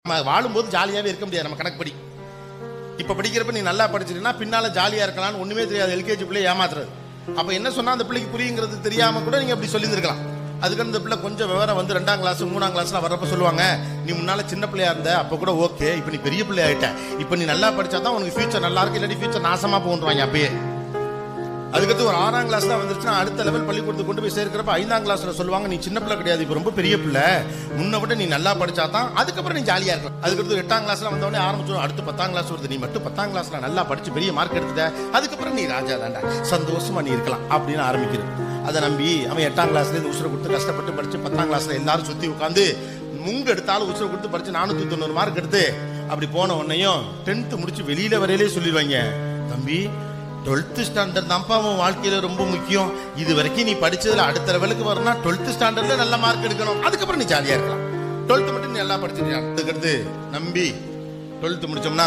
நம்ம வாழும்போது ஜாலியாவே இருக்க முடியாது நம்ம கணக்குப்படி இப்ப படிக்கிறப்ப நீ நல்லா படிச்சிருந்தா பின்னால ஜாலியா இருக்கலாம்னு ஒண்ணுமே தெரியாது எல்கேஜி பிள்ளை ஏமாத்துறது அப்ப என்ன சொன்னா அந்த பிள்ளைக்கு புரியுங்கிறது தெரியாம கூட நீங்க அப்படி சொல்லியிருக்கலாம் அதுக்கு அந்த பிள்ளை கொஞ்சம் விவரம் வந்து ரெண்டாம் கிளாஸ் மூணாம் கிளாஸ்ல வர்றப்ப சொல்லுவாங்க நீ முன்னால சின்ன பிள்ளையா இருந்த அப்ப கூட ஓகே இப்ப நீ பெரிய பிள்ளை ஆயிட்ட இப்ப நீ நல்லா படிச்சா தான் உனக்கு ஃபியூச்சர் நல்லா இருக்கு இல்லாட்டி ஃபியூச்சர் நாசமா போன்றாங்க அப்பயே அதுக்கடுத்து ஒரு ஆறாம் கிளாஸ்ல வந்துருச்சுன்னா அடுத்த லெவல் பள்ளிக்கூடத்துக்கு கொண்டு போய் சேர்க்கிறப்ப ஐந்தாம் கிளாஸ்ல சொல்லுவாங்க நீ சின்ன பிள்ளை கிடையாது இப்ப ரொம்ப பெரிய பிள்ளை முன்ன விட நீ நல்லா படிச்சா தான் அதுக்கப்புறம் நீ ஜாலியா இருக்கலாம் அதுக்கடுத்து எட்டாம் கிளாஸ்ல வந்தவொடனே ஆரம்பிச்சிடும் அடுத்து பத்தாம் கிளாஸ் வருது நீ மட்டும் பத்தாம் கிளாஸ்ல நல்லா படிச்சு பெரிய மார்க் எடுத்துட்ட அதுக்கப்புறம் நீ ராஜா தாண்டா சந்தோஷமா நீ இருக்கலாம் அப்படின்னு ஆரம்பிக்கிறது அதை நம்பி அவன் எட்டாம் கிளாஸ்ல இருந்து உசுரை கொடுத்து கஷ்டப்பட்டு படிச்சு பத்தாம் கிளாஸ்ல எல்லாரும் சுத்தி உட்காந்து முங்க எடுத்தாலும் உசுரை கொடுத்து படிச்சு நானூத்தி தொண்ணூறு மார்க் எடுத்து அப்படி போன உடனேயும் டென்த் முடிச்சு வெளியில வரையிலே சொல்லிடுவாங்க தம்பி டுவெல்த் ஸ்டாண்டர்ட் தான்ப்பா உன் வாழ்க்கையில ரொம்ப முக்கியம் இது வரைக்கும் நீ படிச்சதுல அடுத்த லெவலுக்கு வரணும்னா டுவெல்த் ஸ்டாண்டர்ட்ல நல்ல மார்க் எடுக்கணும் அதுக்கப்புறம் நீ ஜாலியா இருக்கலாம் டுவெல்த் மட்டும் நீ நல்லா படிச்சிருக்கியா அதுக்கடுத்து நம்பி டுவெல்த் முடிச்சோம்னா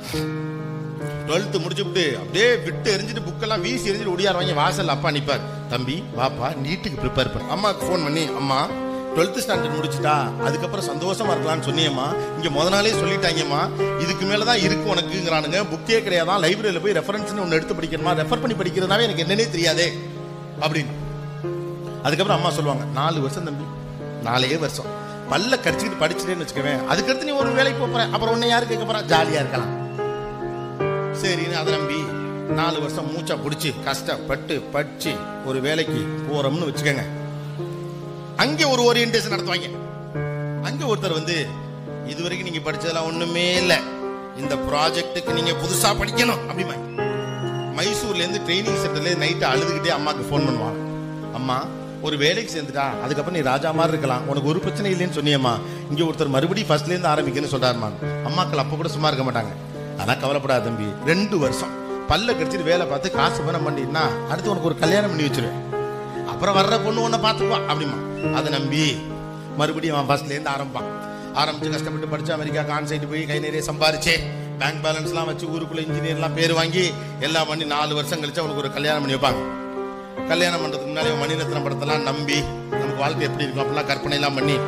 டுவெல்த் முடிச்சுட்டு அப்படியே விட்டு எரிஞ்சிட்டு புக்கெல்லாம் வீசி எரிஞ்சிட்டு ஒடியாருவாங்க வாசல் அப்பா நிப்பார் தம்பி வாப்பா நீட்டுக்கு ப்ரிப்பேர் பண்ண அம்மாவுக்கு ஃபோன் பண்ணி அம்மா டுவெல்த் ஸ்டாண்டர்ட் முடிச்சிட்டா அதுக்கப்புறம் சந்தோஷமா இருக்கலாம்னு சொன்னியம்மா இங்க முத நாளே சொல்லிட்டாங்கம்மா இதுக்கு மேல தான் இருக்கு உனக்குங்கிறானுங்க புக்கே கிடையாதான் லைப்ரரியில போய் ரெஃபரன்ஸ்னு ஒன்று எடுத்து படிக்கணுமா ரெஃபர் பண்ணி படிக்கிறதுனாவே எனக்கு என்னன்னே தெரியாதே அப்படின்னு அதுக்கப்புறம் அம்மா சொல்லுவாங்க நாலு வருஷம் தம்பி நாலே வருஷம் பல்ல கடிச்சிட்டு படிச்சுட்டேன்னு வச்சுக்கவேன் அதுக்கடுத்து நீ ஒரு வேலைக்கு போப் போற அப்புறம் உன்னை யாரு கேட்க போறா ஜாலியா இருக்கலாம் சரின்னு அதை நம்பி நாலு வருஷம் மூச்சா பிடிச்சி கஷ்டப்பட்டு படிச்சு ஒரு வேலைக்கு போறோம்னு வச்சுக்கோங்க அங்கே ஒரு ஓரியன்டேஷன் நடத்துவாங்க அங்க ஒருத்தர் வந்து இது வரைக்கும் நீங்க படிச்சதெல்லாம் ஒண்ணுமே இல்ல இந்த ப்ராஜெக்ட்டுக்கு நீங்க புதுசா படிக்கணும் அப்படிமா மைசூர்ல இருந்து ட்ரைனிங் சென்டர்ல நைட்டு அழுதுகிட்டே அம்மாக்கு ஃபோன் பண்ணுவாங்க அம்மா ஒரு வேலைக்கு சேர்ந்துட்டா அதுக்கப்புறம் நீ ராஜா மாதிரி இருக்கலாம் உனக்கு ஒரு பிரச்சனை இல்லைன்னு சொன்னியம்மா இங்க ஒருத்தர் மறுபடியும் ஃபர்ஸ்ட்ல இருந்து ஆரம்பிக்கணும்னு சொல்றாருமா அம்மாக்கள் அப்ப கூட சும்மா இருக்க மாட்டாங்க ஆனா கவலைப்படாத தம்பி ரெண்டு வருஷம் பல்ல கடிச்சிட்டு வேலை பார்த்து காசு பணம் பண்ணினா அடுத்து உனக்கு ஒரு கல்யாணம் பண்ணி வச்சிருவேன் அப்புறம் வர்ற பொண்ணு உன்னை பார்த்துப்பா அப்படிமா அதை நம்பி மறுபடியும் அவன் ஃபர்ஸ்ட்ல இருந்து ஆரம்பிப்பான் ஆரம்பிச்சு கஷ்டப்பட்டு படிச்சு அமெரிக்கா கான்சைட் போய் கை நிறைய சம்பாரிச்சு பேங்க் பேலன்ஸ்லாம் வச்சு ஊருக்குள்ள இன்ஜினியர்லாம் பேர் வாங்கி எல்லாம் பண்ணி நாலு வருஷம் கழிச்சு அவனுக்கு ஒரு கல்யாணம் பண்ணி வைப்பாங்க கல்யாணம் பண்றதுக்கு முன்னாடி அவன் மணிரத்னம் படத்தெல்லாம் நம்பி நமக்கு வாழ்க்கை எப்படி இருக்கும் அப்படிலாம் கற்பனை எல்லாம் பண்ணி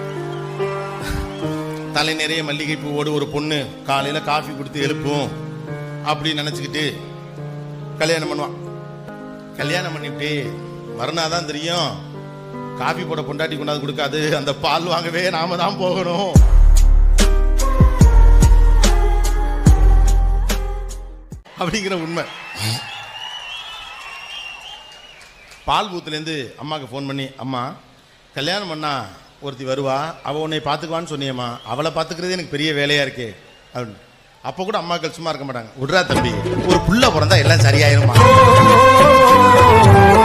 தலை நிறைய மல்லிகை பூவோடு ஒரு பொண்ணு காலையில காஃபி கொடுத்து எழுப்பும் அப்படி நினைச்சுக்கிட்டு கல்யாணம் பண்ணுவான் கல்யாணம் பண்ணிவிட்டு மறுநாள் தான் தெரியும் காபி போட பொண்டாட்டி கொண்டாந்து கொடுக்காது அந்த பால் வாங்கவே நாம தான் போகணும் அப்படிங்கிற உண்மை பால் பூத்துலேருந்து அம்மாவுக்கு ஃபோன் பண்ணி அம்மா கல்யாணம் பண்ணா ஒருத்தி வருவா அவள் உன்னை பார்த்துக்குவான்னு சொன்னியம்மா அவளை பார்த்துக்கிறதே எனக்கு பெரிய வேலையா இருக்கு அப்படின்னு அப்போ கூட அம்மாக்கள் சும்மா இருக்க மாட்டாங்க விட்றா தம்பி ஒரு புள்ள பிறந்தா எல்லாம் சரியாயிருமா